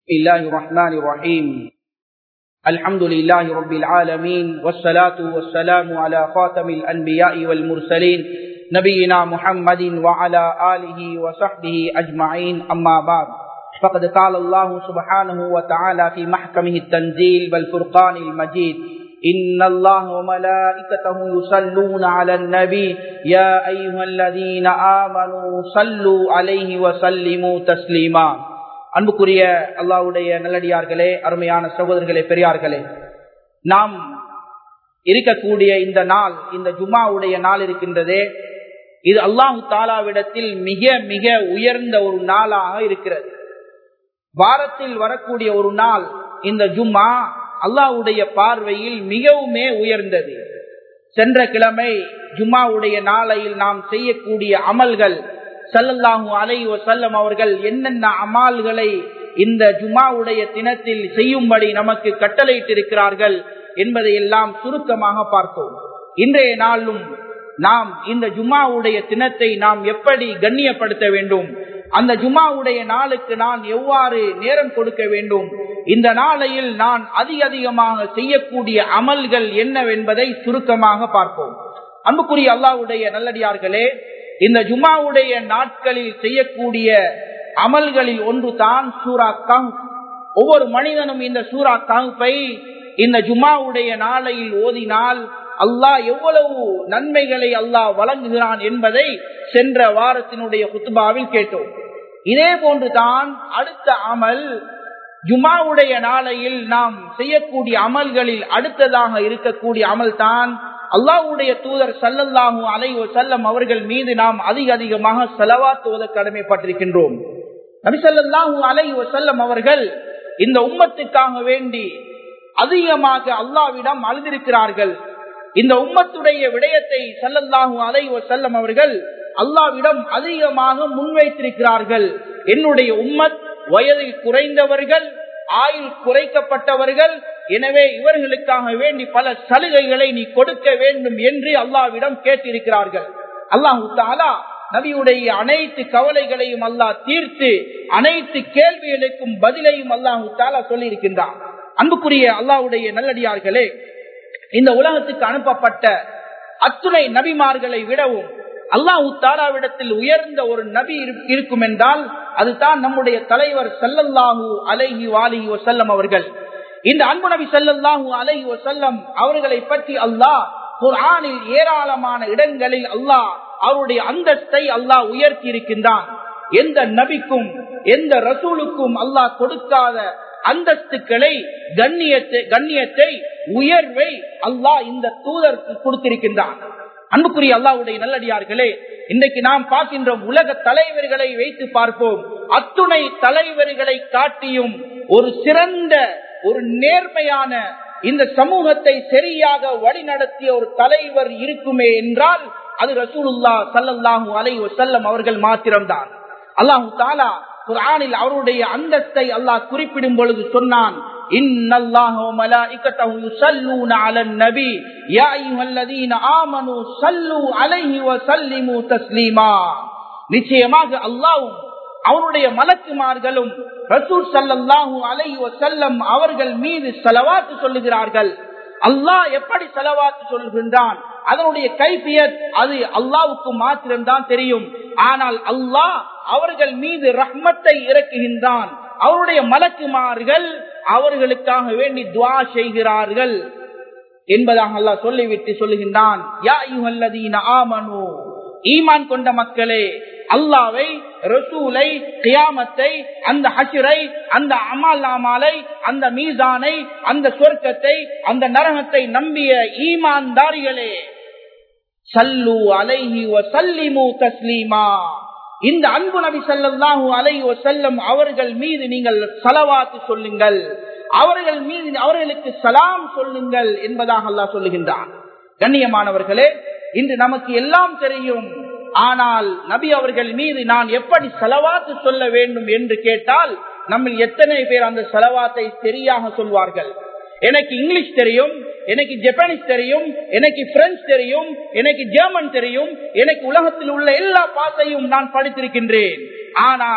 بسم الله الرحمن الرحيم الحمد لله رب العالمين والصلاة والسلام على خاتم الأنبياء والمرسلين نبينا محمد وعلى آله وصحبه أجمعين أما بعد فقد قال الله سبحانه وتعالى في محكمه التنزيل والفرقان المجيد إن الله وملائكته يصلون على النبي يا أيها الذين آمنوا صلوا عليه وسلموا تسليما அன்புக்குரிய அல்லாவுடைய நல்லடியார்களே அருமையான சகோதரர்களே பெரியார்களே நாம் இருக்கக்கூடிய இந்த நாள் இந்த ஜுமாவுடைய நாள் இருக்கின்றதே இது அல்லாஹு தாலாவிடத்தில் மிக மிக உயர்ந்த ஒரு நாளாக இருக்கிறது வாரத்தில் வரக்கூடிய ஒரு நாள் இந்த ஜும்மா அல்லாஹுடைய பார்வையில் மிகவுமே உயர்ந்தது சென்ற கிழமை ஜும்மாவுடைய நாளையில் நாம் செய்யக்கூடிய அமல்கள் சல்லல்லாஹு அலை வசல்லம் அவர்கள் என்னென்ன அமால்களை இந்த ஜுமாவுடைய தினத்தில் செய்யும்படி நமக்கு கட்டளையிட்டிருக்கிறார்கள் என்பதை எல்லாம் சுருக்கமாக பார்த்தோம் இன்றைய நாளும் நாம் இந்த ஜுமாவுடைய தினத்தை நாம் எப்படி கண்ணியப்படுத்த வேண்டும் அந்த ஜுமாவுடைய நாளுக்கு நான் எவ்வாறு நேரம் கொடுக்க வேண்டும் இந்த நாளையில் நான் அதிக அதிகமாக செய்யக்கூடிய அமல்கள் என்னவென்பதை சுருக்கமாக பார்ப்போம் அன்புக்குரிய அல்லாவுடைய நல்லடியார்களே இந்த ஜுமாவுடைய நாட்களில் செய்யக்கூடிய அமல்களில் ஒன்று தான் சூரா கஹ் ஒவ்வொரு மனிதனும் இந்த சூரா கஹ்பை இந்த ஜுமாவுடைய நாளையில் ஓதினால் அல்லாஹ் எவ்வளவு நன்மைகளை அல்லாஹ் வழங்குகிறான் என்பதை சென்ற வாரத்தினுடைய குத்துபாவில் கேட்டோம் இதே போன்றுதான் அடுத்த அமல் ஜுமாவுடைய நாளையில் நாம் செய்யக்கூடிய அமல்களில் அடுத்ததாக இருக்கக்கூடிய அமல் தான் அல்லாஹுடைய தூதர் சல்லல்லாஹு அலைவ செல்லம் அவர்கள் மீது நாம் அதிக அதிகமாக செலவாத்துவத கடமைப்பட்டிருக்கின்றோம் நபிசல்லாஹூ அலைவ செல்லம் அவர்கள் இந்த உம்மத்துக்காக வேண்டி அதிகமாக அல்லாவிடம் அழுதிருக்கிறார்கள் இந்த உம்மத்துடைய விடயத்தை சல்லல்லாஹூ அலைவ செல்லம் அவர்கள் அல்லாவிடம் அதிகமாக முன்வைத்திருக்கிறார்கள் என்னுடைய உம்மத் வயதில் குறைந்தவர்கள் ஆயுள் குறைக்கப்பட்டவர்கள் எனவே இவர்களுக்காக வேண்டி பல சலுகைகளை நீ கொடுக்க வேண்டும் என்று அல்லாவிடம் கேட்டிருக்கிறார்கள் அல்லாஹு தாலா நபியுடைய அனைத்து கவலைகளையும் அல்லாஹ் தீர்த்து அனைத்து கேள்விகளுக்கும் பதிலையும் அல்லாஹு தாலா சொல்லி இருக்கின்றான் அன்புக்குரிய அல்லாஹுடைய நல்லடியார்களே இந்த உலகத்துக்கு அனுப்பப்பட்ட அத்துணை நபிமார்களை விடவும் அல்லாஹு தாலாவிடத்தில் உயர்ந்த ஒரு நபி இருக்கும் என்றால் அதுதான் நம்முடைய தலைவர் சல்லல்லாஹூ அலைஹி வாலிஹி வசல்லம் அவர்கள் இந்த அன்பு நபி சல்லல்லாஹூ அலைஹி வசல்லம் அவர்களை பற்றி அல்லாஹ் குர்ஆனில் ஏராளமான இடங்களில் அல்லாஹ் அவருடைய அந்தஸ்தை அல்லாஹ் உயர்த்தி இருக்கின்றான் எந்த நபிக்கும் எந்த ரசூலுக்கும் அல்லாஹ் கொடுக்காத அந்தஸ்துக்களை கண்ணியத்தை கண்ணியத்தை உயர்வை அல்லாஹ் இந்த தூதருக்கு கொடுத்திருக்கின்றான் அன்புக்குரிய அல்லாவுடைய நல்லடியார்களே இன்றைக்கு நாம் பார்க்கின்ற உலக தலைவர்களை வைத்து பார்ப்போம் அத்துணை தலைவர்களை காட்டியும் ஒரு சிறந்த ஒரு நேர்மையான இந்த சமூகத்தை சரியாக வழிநடத்திய ஒரு தலைவர் இருக்குமே என்றால் அது ரசூலுல்லா சல்லல்லாஹூ அலை வசல்லம் அவர்கள் மாத்திரம்தான் அல்லாஹு தாலா குரானில் அவருடைய அந்தஸ்தை அல்லாஹ் குறிப்பிடும் பொழுது சொன்னான் إن الله وملائكته يصلون على النبي يا أيها الذين آمنوا صلوا عليه وسلموا تسليما நிச்சயமாக அல்லாவும் அவருடைய மலக்குமார்களும் ரசூல் சல்லாஹூ அலை வசல்லம் அவர்கள் மீது செலவாத்து சொல்லுகிறார்கள் அல்லாஹ் எப்படி செலவாத்து சொல்கின்றான் அதனுடைய கைபியத் அது அல்லாவுக்கு மாத்திரம்தான் தெரியும் ஆனால் அல்லாஹ் அவர்கள் மீது ரஹ்மத்தை இறக்குகின்றான் அவருடைய மலக்குமார்கள் அவர்களுக்காக வேண்டி துவா செய்கிறார்கள் என்பதாக அல்லாஹ் சொல்லிவிட்டு சொல்லுகின்றான் ஈமான் கொண்ட மக்களே அல்லாவை ரசூலை கியாமத்தை அந்த ஹசிரை அந்த அமால் நாமாலை அந்த மீசானை அந்த சொர்க்கத்தை அந்த நரகத்தை நம்பிய ஈமான்தாரிகளே சல்லு அலைஹி வசல்லிமு தஸ்லீமா இந்த அன்பு நபி சல்லாஹூ அலை செல்லம் அவர்கள் மீது நீங்கள் சலவாத்து சொல்லுங்கள் அவர்கள் மீது அவர்களுக்கு சலாம் சொல்லுங்கள் என்பதாக அல்லா சொல்லுகின்றான் கண்ணியமானவர்களே இன்று நமக்கு எல்லாம் தெரியும் ஆனால் நபி அவர்கள் மீது நான் எப்படி செலவாத்து சொல்ல வேண்டும் என்று கேட்டால் நம்ம எத்தனை பேர் அந்த செலவாத்தை சரியாக சொல்வார்கள் எனக்கு இங்கிலீஷ் தெரியும் எனக்கு ஜப்பானீஸ் தெரியும் எனக்கு பிரெஞ்சு தெரியும் எனக்கு ஜெர்மன் தெரியும் எனக்கு உலகத்தில் உள்ள எல்லா பாசையும் நான் படித்திருக்கின்றேன் ஆனால்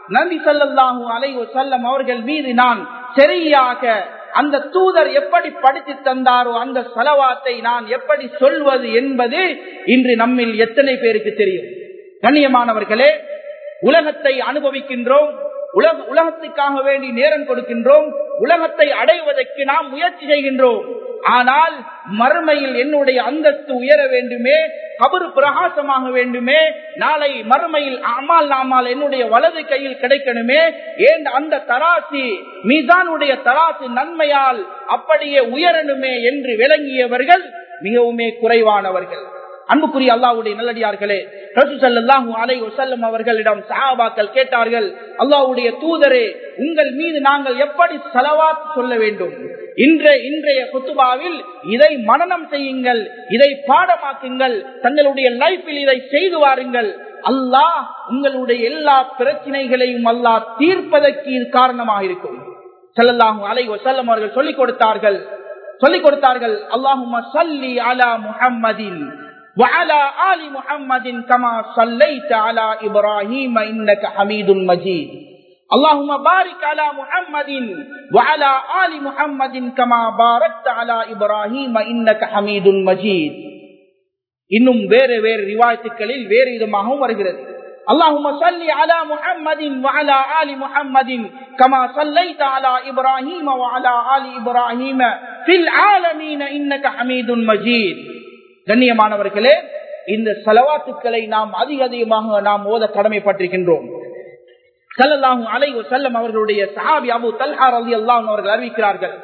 நபி ஸல்லல்லாஹு அலைஹி வஸல்லம் அவர்கள் மீது நான் சரியாக அந்த தூதர் எப்படி படித்து தந்தாரோ அந்த சலவாத்தை நான் எப்படி சொல்வது என்பது இன்று நம்மில் எத்தனை பேருக்கு தெரியும் கண்ணியமானவர்களே உலகத்தை அனுபவிக்கின்றோம் உலக உலகத்துக்காக வேண்டி நேரம் கொடுக்கின்றோம் உலகத்தை அடைவதற்கு நாம் முயற்சி செய்கின்றோம் ஆனால் மறுமையில் என்னுடைய அந்தஸ்து உயர வேண்டுமே கபரு பிரகாசமாக வேண்டுமே நாளை மறுமையில் அமால் நாமால் என்னுடைய வலது கையில் கிடைக்கணுமே ஏன் அந்த தராசி மீதானுடைய தராசு நன்மையால் அப்படியே உயரணுமே என்று விளங்கியவர்கள் மிகவுமே குறைவானவர்கள் அன்புக்குரிய அல்லாவுடைய நல்லடியார்களே ரசூசல்லாஹு அலை வசல்லம் அவர்களிடம் சஹாபாக்கள் கேட்டார்கள் அல்லாவுடைய தூதரே உங்கள் மீது நாங்கள் எப்படி செலவாத் சொல்ல வேண்டும் இன்ற இன்றைய குத்துபாவில் இதை மனநம் செய்யுங்கள் இதை பாடமாக்குங்கள் தங்களுடைய லைஃபில் இதை செய்து வாருங்கள் அல்லாஹ் உங்களுடைய எல்லா பிரச்சனைகளையும் அல்லாஹ் தீர்ப்பதற்கு இது காரணமாக இருக்கும் செல்லல்லாஹு அலை வசல்லம் அவர்கள் சொல்லிக் கொடுத்தார்கள் சொல்லிக் கொடுத்தார்கள் அல்லாஹும சல்லி அலா முஹம்மதின் وعلى آل محمد كما صليت على إبراهيم إنك حميد مجيد اللهم بارك على محمد وعلى آل محمد كما باركت على إبراهيم إنك حميد مجيد இன்னும் வேறு வேறு ரிவாயத்துக்களில் வேறு விதமாகவும் வருகிறது اللهم صل على محمد وعلى آل محمد كما صليت على إبراهيم وعلى آل إبراهيم في العالمين إنك حميد مجيد கண்ணியமானவர்களே இந்த செலவாத்துக்களை நாம் அதிக அதிகமாக நாம் ஓத கடமைப்பட்டிருக்கின்றோம் சல்லல்லாஹும் அலை செல்லம் அவர்களுடைய சஹாபி அபு தல்ஹார் அலி அல்லாஹ் அவர்கள் அறிவிக்கிறார்கள்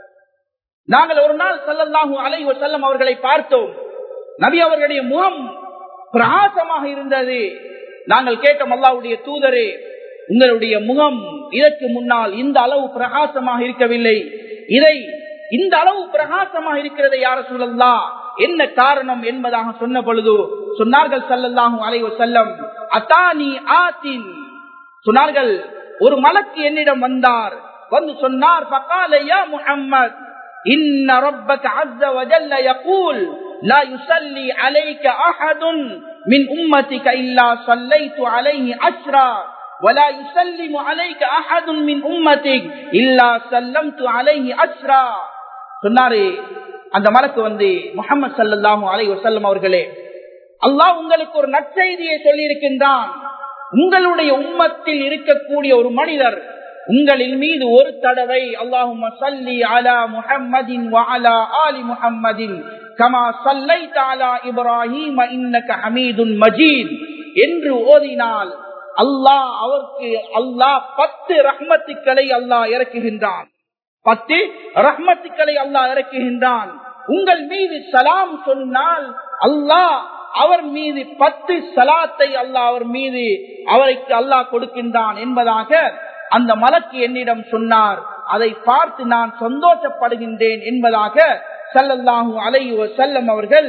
நாங்கள் ஒரு நாள் சல்லல்லாஹு அலை செல்லம் அவர்களை பார்த்தோம் நபி அவர்களுடைய முகம் பிரகாசமாக இருந்தது நாங்கள் கேட்டோம் அல்லாவுடைய தூதரே உங்களுடைய முகம் இதற்கு முன்னால் இந்த அளவு பிரகாசமாக இருக்கவில்லை இதை இந்த அளவு பிரகாசமாக இருக்கிறதை யார சூழல்லா என்ன காரணம் என்பதாக சொன்ன பொழுது சொன்னார்கள் சல்லல்லாஹும் அலைவ செல்லம் அத்தானி ஆத்தின் சொன்னார்கள் ஒரு மலக்கு என்னிடம் வந்தார் வந்து சொன்னார் பக்காலையா முஹம்மத் இன்ன ரப்பக அஸ்ஸ வஜல்ல யகூல் லா யுஸல்லி அலைக அஹதுன் மின் உம்மதிக இல்லா ஸல்லைத்து அலைஹி அஷ்ரா ولا يسلم عليك احد من امتك الا سلمت عليه عشرا சொன்னாரு அந்த மலக்கு வந்து முகமது சல்லாஹூ அலை வசல்லம் அவர்களே அல்லாஹ் உங்களுக்கு ஒரு நற்செய்தியை சொல்லி இருக்கின்றான் உங்களுடைய உம்மத்தில் இருக்கக்கூடிய ஒரு மனிதர் உங்களின் மீது ஒரு தடவை அல்லாஹும் சல்லி அலா முஹம்மதின் வஅலா ஆலி முஹம்மதின் கமா சல்லைத அலா இப்ராஹீம் இன்னக ஹமீதுன் மஜீத் என்று ஓதினால் அல்லாஹ் அவருக்கு அல்லாஹ் பத்து ரஹ்மத்துக்களை அல்லாஹ் இறக்குகின்றான் பத்து ரஹ்மத்துக்களை அல்லாஹ் இறக்குகின்றான் உங்கள் மீது சலாம் சொன்னால் அல்லாஹ் அவர் மீது பத்து சலாத்தை அல்லாஹ் அவர் மீது அவருக்கு அல்லாஹ் கொடுக்கின்றான் என்பதாக அந்த மலக்கு என்னிடம் சொன்னார் அதை பார்த்து நான் சந்தோஷப்படுகின்றேன் என்பதாக சல்லல்லாஹூ அலை செல்லம் அவர்கள்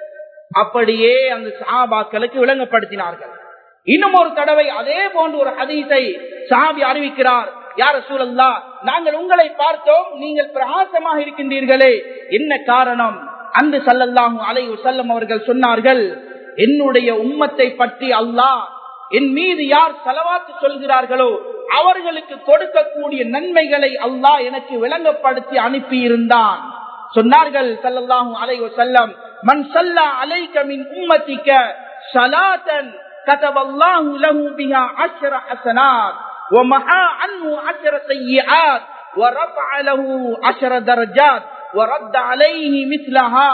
அப்படியே அந்த சாபாக்களுக்கு விளங்கப்படுத்தினார்கள் இன்னும் ஒரு தடவை அதே போன்ற ஒரு ஹதீஸை சாபி அறிவிக்கிறார் யார சூழல்லா நாங்கள் உங்களை பார்த்தோம் நீங்கள் பிரகாசமாக இருக்கின்றீர்களே என்ன காரணம் அன்று சல்லல்லாஹும் அலை செல்லம் அவர்கள் சொன்னார்கள் என்னுடைய உம்மத்தை பற்றி அல்லாஹ் என் மீது யார் செலவாத்து சொல்கிறார்களோ அவர்களுக்கு கொடுக்கக்கூடிய நன்மைகளை அல்லாஹ் எனக்கு விளங்கப்படுத்தி அனுப்பி இருந்தான் சொன்னார்கள் சல்லல்லாஹு அலை செல்லம் மண் சல்லா அலைக்க மின் உம்மத்திக்க சலாத்தன் كتب الله له بها عشر حسنات ومحى عنه عشر سيئات ورفع له عشر درجات ورد عليه مثلها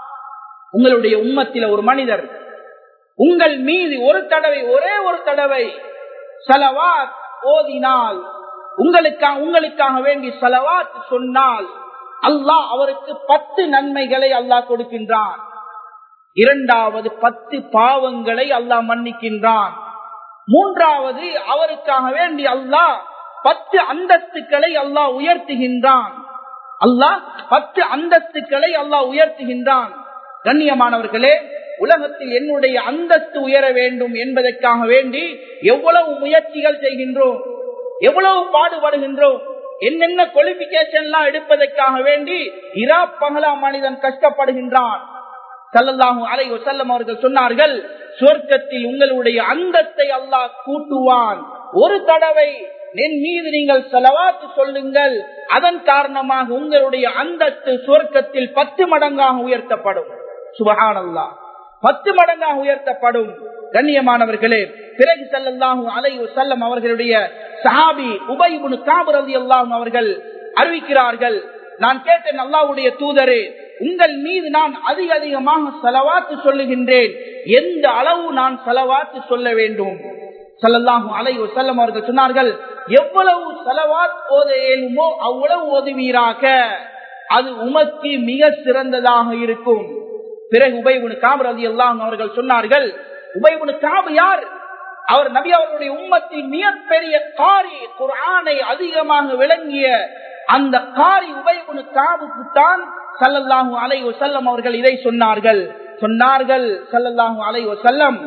உங்களுடைய உம்மத்தில ஒரு மனிதர் உங்கள் மீது ஒரு தடவை ஒரே ஒரு தடவை சலவாத் ஓதினால் உங்களுக்காக உங்களுக்காக வேண்டி சலவாத் சொன்னால் அல்லாஹ் அவருக்கு பத்து நன்மைகளை அல்லாஹ் கொடுக்கின்றான் இரண்டாவது பத்து பாவங்களை அல்லாஹ் மன்னிக்கின்றான் மூன்றாவது அவருக்காக வேண்டி அல்லாஹ் பத்து அந்தஸ்துக்களை அல்லாஹ் உயர்த்துகின்றான் அல்லாஹ் பத்து அந்தஸ்துக்களை அல்லாஹ் உயர்த்துகின்றான் கண்ணியமானவர்களே உலகத்தில் என்னுடைய அந்தஸ்து உயர வேண்டும் என்பதற்காக வேண்டி எவ்வளவு முயற்சிகள் செய்கின்றோம் எவ்வளவு பாடுபடுகின்றோம் என்னென்ன குவாலிபிகேஷன் எல்லாம் எடுப்பதற்காக வேண்டி இரா பகலா மனிதன் கஷ்டப்படுகின்றான் சல்லல்லாஹு அலை வசல்லம் அவர்கள் சொன்னார்கள் சுவர்க்கத்தில் உங்களுடைய அந்தத்தை அல்லாஹ் கூட்டுவான் ஒரு தடவை என் மீது நீங்கள் செலவாத்து சொல்லுங்கள் அதன் காரணமாக உங்களுடைய அந்தஸ்து சுவர்க்கத்தில் பத்து மடங்காக உயர்த்தப்படும் சுபஹானல்லா பத்து மடங்காக உயர்த்தப்படும் கண்ணியமானவர்களே பிறகு செல்லல்லாஹும் அலைவு செல்லம் அவர்களுடைய சஹாபி உபைபுனு காபர் அலி அல்லாஹும் அவர்கள் அறிவிக்கிறார்கள் நான் கேட்டேன் அல்லாவுடைய தூதரே உங்கள் மீது நான் அதிக அதிகமாக செலவாத்து சொல்லுகின்றேன் எந்த அளவு நான் செலவாத்து சொல்ல வேண்டும் சல்லல்லாஹு அலைவு செல்லம் அவர்கள் சொன்னார்கள் எவ்வளவு செலவாத் ஓத இயலுமோ அவ்வளவு ஓதுவீராக அது உமக்கு மிக சிறந்ததாக இருக்கும் பிறகு உபயகுனு காபர் அலி அல்லாம் அவர்கள் சொன்னார்கள் உபயகுனு காபு யார் அவர் நபி அவர்களுடைய உம்மத்தின் மிகப்பெரிய காரி குரானை அதிகமாக விளங்கிய அந்த காரி உபயகுனு காபுக்கு தான் சல்லல்லாஹு அலை செல்லம் அவர்கள் இதை சொன்னார்கள் சொன்னார்கள் சல்லல்லாஹு அலை செல்லம்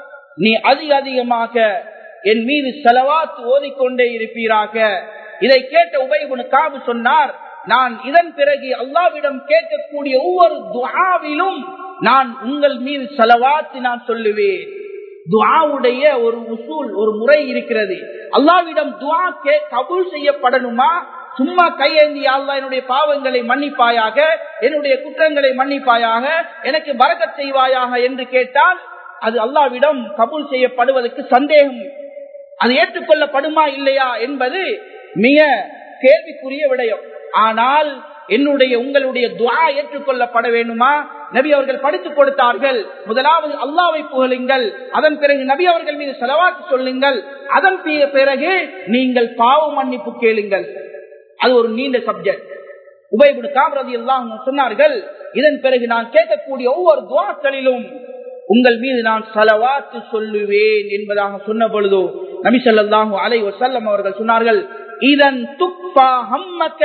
நீ அதிக அதிகமாக என் மீது செலவாத்து ஓதிக்கொண்டே இருப்பீராக இதை கேட்ட உபயகுனு காபு சொன்னார் நான் இதன் பிறகு அல்லாவிடம் கேட்கக்கூடிய ஒவ்வொரு துவாவிலும் நான் உங்கள் மீது செலவாத்து நான் சொல்லுவேன் துவாவுடைய ஒரு உசூல் ஒரு முறை இருக்கிறது அல்லாவிடம் துவா கே கபூல் செய்யப்படணுமா சும்மா கையேந்தி அல்லா என்னுடைய பாவங்களை மன்னிப்பாயாக என்னுடைய குற்றங்களை மன்னிப்பாயாக எனக்கு வரகச் செய்வாயாக என்று கேட்டால் அது அல்லாவிடம் கபூல் செய்யப்படுவதற்கு சந்தேகம் அது ஏற்றுக்கொள்ளப்படுமா இல்லையா என்பது மிக கேள்விக்குரிய விடயம் ஆனால் என்னுடைய உங்களுடைய துவா ஏற்றுக்கொள்ளப்பட வேண்டுமா நபி அவர்கள் படித்துக் கொடுத்தார்கள் முதலாவது அல்லாவை புகழுங்கள் அதன் பிறகு நபி அவர்கள் மீது செலவாக்கு சொல்லுங்கள் அதன் பிறகு நீங்கள் பாவ மன்னிப்பு கேளுங்கள் அது ஒரு நீண்ட சப்ஜெக்ட் உபயபுடு காமரதி எல்லாம் சொன்னார்கள் இதன் பிறகு நான் கேட்கக்கூடிய ஒவ்வொரு துவாக்களிலும் உங்கள் மீது நான் செலவாத்து சொல்லுவேன் என்பதாக சொன்ன பொழுதோ நபி சொல்லாஹு அலை வசல்லம் அவர்கள் சொன்னார்கள் இதன் துப்பா ஹம்மக்க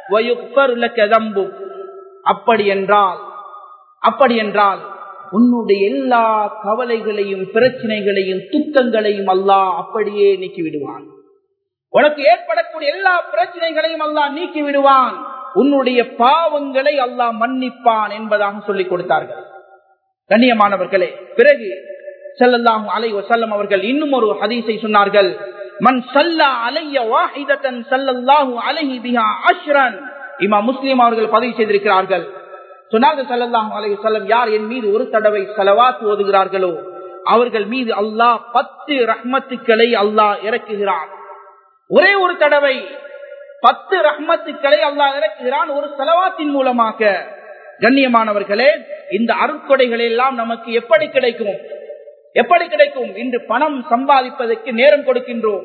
அப்படி என்றால் அப்படி என்றால் உன்னுடைய எல்லா கவலைகளையும் பிரச்சனைகளையும் துக்கங்களையும் அல்லாஹ் அப்படியே நீக்கி விடுவான் உனக்கு ஏற்படக்கூடிய எல்லா பிரச்சனைகளையும் அல்லாஹ் நீக்கி விடுவான் உன்னுடைய பாவங்களை அல்லாஹ் மன்னிப்பான் என்பதாக சொல்லிக் கொடுத்தார்கள் கண்ணியமானவர்களே பிறகு செல்லல்லாம் அலை வசல்லம் அவர்கள் இன்னும் ஒரு ஹதீஸை சொன்னார்கள் மன் சல்லா அலைய வாஹிதத்தன் சல்லல்லாஹு அலைஹி பிஹா அஷ்ரன் இமா முஸ்லிம் அவர்கள் பதிவு செய்திருக்கிறார்கள் சொன்னார்கள் சல்லல்லாஹு அலைஹி வஸல்லம் யார் என் மீது ஒரு தடவை ஸலவாத் ஓதுகிறார்களோ அவர்கள் மீது அல்லாஹ் பத்து ரஹ்மத்துக்களை அல்லாஹ் இறக்குகிறான் ஒரே ஒரு தடவை பத்து ரஹ்மத்துக்களை அல்லாஹ் இறக்குகிறான் ஒரு செலவாத்தின் மூலமாக கண்ணியமானவர்களே இந்த அருட்கொடைகள் எல்லாம் நமக்கு எப்படி கிடைக்கும் எப்படி கிடைக்கும் இன்று பணம் சம்பாதிப்பதற்கு நேரம் கொடுக்கின்றோம்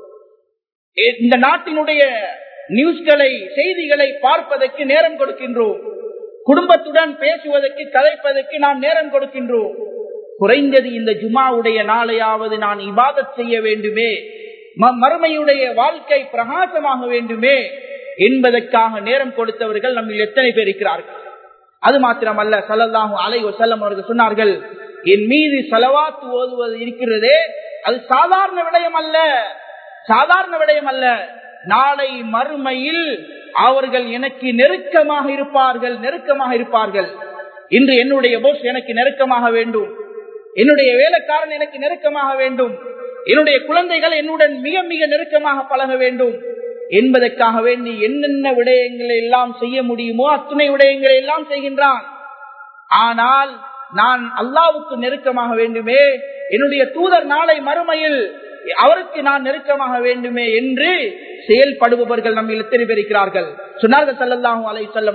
இந்த நாட்டினுடைய நியூஸ்களை செய்திகளை பார்ப்பதற்கு நேரம் கொடுக்கின்றோம் குடும்பத்துடன் பேசுவதற்கு கதைப்பதற்கு நாம் நேரம் கொடுக்கின்றோம் குறைந்தது இந்த ஜுமாவுடைய நாளையாவது நான் இபாதத் செய்ய வேண்டுமே மறுமையுடைய வாழ்க்கை பிரகாசமாக வேண்டுமே என்பதற்காக நேரம் கொடுத்தவர்கள் நம்ம எத்தனை பேர் இருக்கிறார்கள் அது மாத்திரமல்ல சல்லல்லாஹு அலை வசல்லம் அவர்கள் சொன்னார்கள் என் மீது செலவாத்து ஓதுவது இருக்கிறதே அது சாதாரண விடயம் அல்ல சாதாரண விடயம் அல்ல நாளை மறுமையில் அவர்கள் எனக்கு நெருக்கமாக இருப்பார்கள் நெருக்கமாக இருப்பார்கள் இன்று என்னுடைய போஸ் எனக்கு நெருக்கமாக வேண்டும் என்னுடைய வேலைக்காரன் எனக்கு நெருக்கமாக வேண்டும் என்னுடைய குழந்தைகள் என்னுடன் மிக மிக நெருக்கமாக பழக வேண்டும் என்பதற்காக வேண்டி என்னென்ன விடயங்களை எல்லாம் செய்ய முடியுமோ அத்துணை விடயங்களை எல்லாம் செய்கின்றான் ஆனால் நான் அல்லாவுக்கு நெருக்கமாக வேண்டுமே என்னுடைய தூதர் நாளை மறுமையில் அவருக்கு நான் நெருக்கமாக வேண்டுமே என்று செயல்படுபவர்கள் நம்ம எத்தனை பேர் இருக்கிறார்கள் சொன்னார்கள் சல்லல்லாஹு அலை சொல்லம்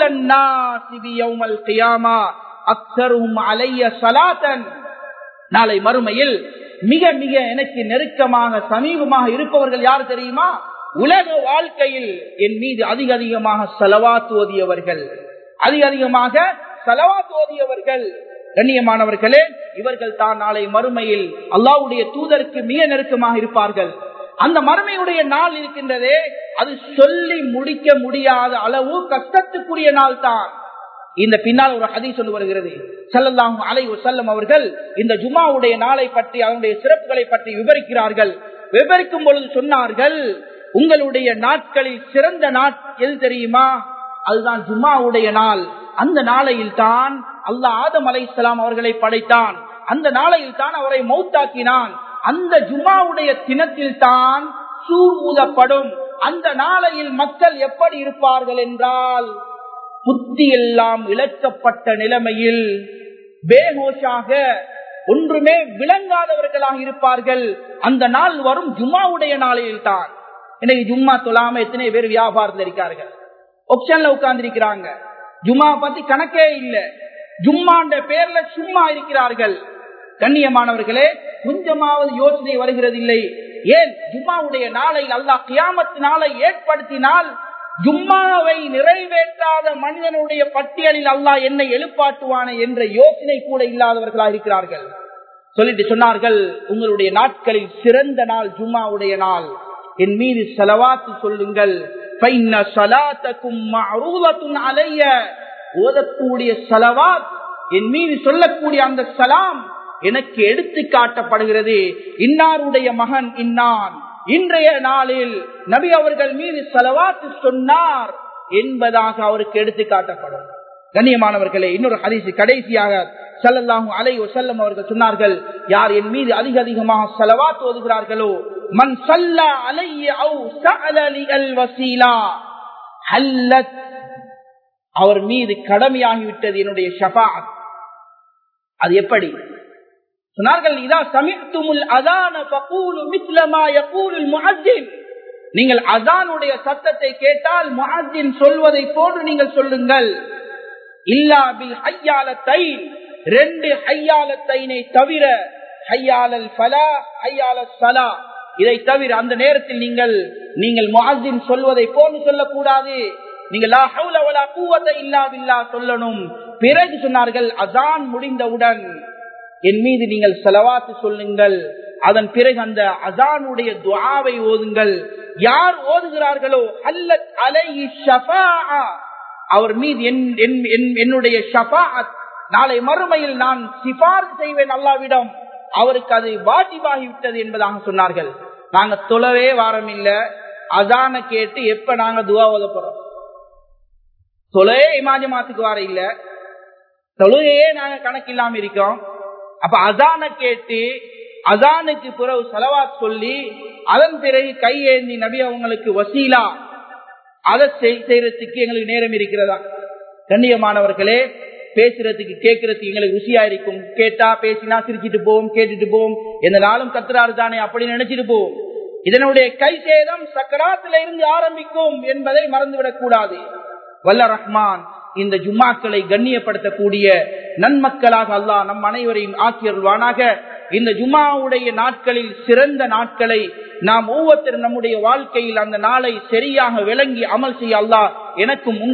அலைய சலாத்தன் நாளை மறுமையில் மிக மிக எனக்கு நெருக்கமாக சமீபமாக இருப்பவர்கள் யார் தெரியுமா உலக வாழ்க்கையில் என் மீது அதிக அதிகமாக செலவாத்து ஓதியவர்கள் அதிக அதிகமாக செலவாத்து ஓதியவர்கள் கண்ணியமானவர்களே இவர்கள் தான் நாளை மறுமையில் அல்லாவுடைய தூதருக்கு மிக நெருக்கமாக இருப்பார்கள் அந்த மறுமையுடைய நாள் இருக்கின்றதே அது சொல்லி முடிக்க முடியாத அளவு கஷ்டத்துக்குரிய நாள் தான் இந்த பின்னால் ஒரு ஹதி சொல்லி வருகிறது செல்லல்லாம் அலை செல்லம் அவர்கள் இந்த ஜுமாவுடைய நாளை பற்றி அவனுடைய சிறப்புகளை பற்றி விவரிக்கிறார்கள் விவரிக்கும் பொழுது சொன்னார்கள் உங்களுடைய நாட்களில் சிறந்த நாட் எது தெரியுமா அதுதான் ஜும்மாவுடைய நாள் அந்த நாளையில் தான் அல்லாஹ் ஆதம் அலை அவர்களை படைத்தான் அந்த நாளையில் தான் அவரை மௌத்தாக்கினான் அந்த ஜுமாவுடைய தினத்தில் தான் சூர் ஊதப்படும் அந்த நாளையில் மக்கள் எப்படி இருப்பார்கள் என்றால் புத்தி எல்லாம் இழக்கப்பட்ட நிலைமையில் பேகோஷாக ஒன்றுமே விளங்காதவர்களாக இருப்பார்கள் அந்த நாள் வரும் ஜும்மாவுடைய நாளையில் தான் இன்னைக்கு ஜும்மா தொழாம எத்தனை பேர் வியாபாரத்தில் இருக்கார்கள் ஒப்ஷன்ல உட்கார்ந்து இருக்கிறாங்க ஜும்மா பத்தி கணக்கே இல்லை ஜும்மாண்ட பேர்ல சும்மா இருக்கிறார்கள் கண்ணியமானவர்களே கொஞ்சமாவது யோசனை வருகிறது இல்லை ஏன் ஜும்மாவுடைய நாளையில் அல்லாஹ் கியாமத்து நாளை ஏற்படுத்தினால் ஜும்மாவை நிறைவேற்றாத மனிதனுடைய பட்டியலில் அல்லாஹ் என்னை எழுப்பாட்டுவானே என்ற யோசனை கூட இல்லாதவர்களாக இருக்கிறார்கள் சொல்லிட்டு சொன்னார்கள் உங்களுடைய நாட்களில் சிறந்த நாள் ஜும்மாவுடைய நாள் என் மீது செலவாத்து சொல்லுங்கள் அலைய ஓதக்கூடிய செலவாத் என் மீது சொல்லக்கூடிய அந்த சலாம் எனக்கு எடுத்து காட்டப்படுகிறது இன்னாருடைய மகன் இன்னான் இன்றைய நாளில் நபி அவர்கள் மீது செலவாத்து சொன்னார் என்பதாக அவருக்கு எடுத்து காட்டப்படும் கண்ணியமானவர்களே இன்னொரு ஹரிசு கடைசியாக சல்லல்லாஹு அலை செல்லம் அவர்கள் சொன்னார்கள் யார் என் மீது அதிக அதிகமாக செலவாத்து ஓதுகிறார்களோ மன் சல்லா அலைய வசீலா ஹல்லத் அவர் மீது கடமையாகிவிட்டது என்னுடைய ஷபாத் அது எப்படி சொன்னார்கள் இதா சமித்துமுல் அதான பகூலு மிஸ்லமா யகூலுல் முஅஜ்ஜின் நீங்கள் அதானுடைய சத்தத்தை கேட்டால் முஅஜ்ஜின் சொல்வதை போன்று நீங்கள் சொல்லுங்கள் இல்லா பில் ஹய்யாலத்தை ரெண்டு ஹையாலத்தைனை தவிர ஹையாலல் ஃபலா ஹையால சலா இதை தவிர அந்த நேரத்தில் நீங்கள் நீங்கள் முஅஜ்ஜின் சொல்வதை போன்று சொல்லக்கூடாது நீங்கள் லா ஹவுல வலா குவத்த இல்லா பில்லா சொல்லணும் பிறகு சொன்னார்கள் அதான் முடிந்தவுடன் என் மீது நீங்கள் செலவாத்து சொல்லுங்கள் அதன் பிறகு அந்த அசானுடைய துவாவை ஓதுங்கள் யார் ஓதுகிறார்களோ அல்லத் அலை அவர் மீது என்னுடைய ஷபாத் நாளை மறுமையில் நான் சிபார் செய்வேன் அல்லாவிடம் அவருக்கு அது வாஜிபாகிவிட்டது என்பதாக சொன்னார்கள் நாங்க தொழவே வாரம் இல்ல அதான கேட்டு எப்ப நாங்க துவா ஓத போறோம் தொலையே இமாஜமாத்துக்கு வார இல்ல தொழுகையே நாங்க கணக்கில்லாம இருக்கோம் அப்ப அதான கேட்டு அதானுக்கு பிறகு செலவா சொல்லி அதன் பிறகு கையேந்தி நபி அவங்களுக்கு வசீலா அதை செய்யறதுக்கு எங்களுக்கு நேரம் இருக்கிறதா கண்ணியமானவர்களே பேசுறதுக்கு கேட்கறதுக்கு எங்களுக்கு ருசியா இருக்கும் கேட்டா பேசினா சிரிச்சிட்டு போவோம் கேட்டுட்டு போவோம் எந்த நாளும் கத்துறாரு தானே அப்படி நினைச்சிட்டு போவோம் இதனுடைய கை சேதம் சக்கராத்தில இருந்து ஆரம்பிக்கும் என்பதை மறந்துவிடக் கூடாது வல்ல ரஹ்மான் இந்த ஜும்மாக்களை கண்ணியப்படுத்தக்கூடிய நன்மக்களாக அல்லாஹ் நம் அனைவரையும் ஆக்கியருள்வானாக இந்த ஜும்மாவுடைய நாட்களில் சிறந்த நாட்களை நாம் ஒவ்வொருத்தரும் நம்முடைய வாழ்க்கையில் அந்த நாளை சரியாக விளங்கி அமல் செய்ய அல்லாஹ் எனக்கும்